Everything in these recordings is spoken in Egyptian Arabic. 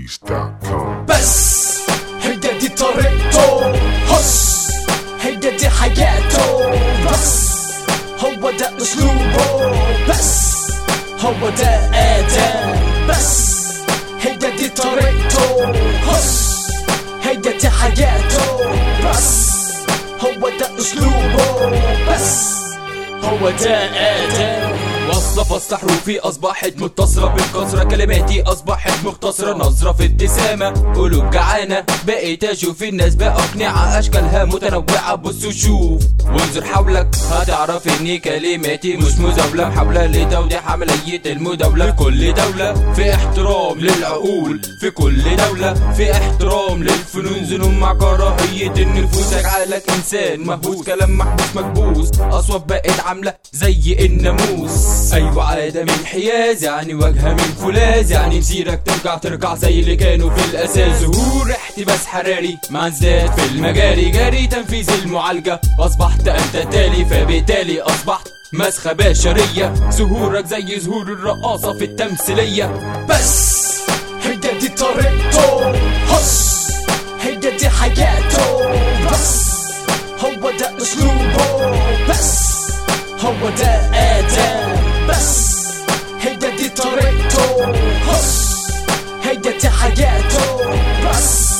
trendybeats.com بس هي دي طريقته هس هي دي حياته بس هو ده اسلوبه بس هو ده ادم بس هي دي طريقته هس هي دي حياته بس هو ده اسلوبه بس هو ده ادم وصلة فصل حروفي أصبحت متصلة بالكسرة كلماتي أصبحت مختصرة نظرة في ابتسامة قلوب جعانة بقيت أشوف الناس بأقنعة أشكالها متنوعة بص وشوف وانظر حولك هتعرف إن كلماتي مش مزاولة محاولة لتوضيح عملية المداولة في كل دولة في احترام للعقول في كل دولة في احترام للفنون زنون مع كراهية النفوس اجعلك إنسان مهووس كلام محبوس مكبوس أصوات بقت عاملة زي الناموس ايوه عادة من حياز يعني واجهة من فولاذ يعني مسيرك ترجع ترجع زي اللي كانوا في الاساس ظهور احتباس حراري مع ازداد في المجاري جاري تنفيذ المعالجة اصبحت انت تالي فبالتالي اصبحت مسخة بشرية ظهورك زي ظهور الرقاصة في التمثيلية بس هي دي طريقته هس هي دي حياته بس هو ده اسلوبه بس هو ده ادم بس هي دي طريقته هس هي دي حياته بس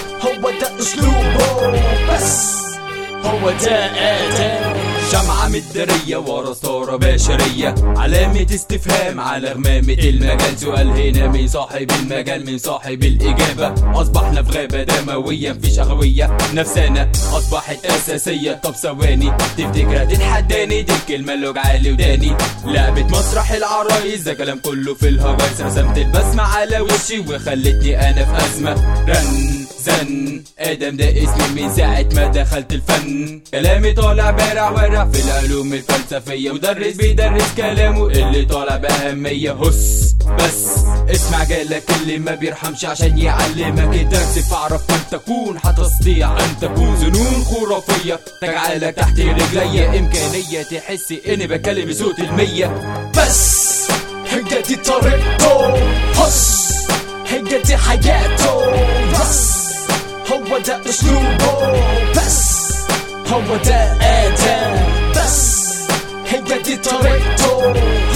هو ده اسلوبه بس هو ده ادم شمعة مدارية ورا ستارة بشرية علامة استفهام على غمامة المجال سؤال هنا من صاحب المجال من صاحب الإجابة أصبحنا في غابة دموية مفيش أغوية نفسنا أصبحت أساسية طب ثواني تفتكر هتتحداني دي الكلمة اللي وجعالي وداني لعبة مسرح العرايس ده كلام كله في الهوايس رسمت البسمة على وشي وخلتني أنا في أزمة رن زن ادم ده اسمي من ساعة ما دخلت الفن كلامي طالع بارع ورع في العلوم الفلسفية مدرس بيدرس كلامه اللي طالع بأهمية هس بس اسمع جالك اللي ما بيرحمش عشان يعلمك الدرس فاعرف من تكون هتستطيع ان تكون ظنون خرافية تجعلك تحت رجلي امكانية تحس اني بكلم بصوت المية بس هي دي طريقته هس هي دي حياته بس هو ده اسلوبه بس هو ده ادم بس هي دي طريقته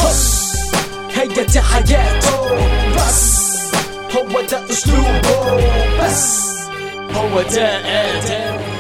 هس هي دي حياته بس هو ده اسلوبه بس هو ده ادم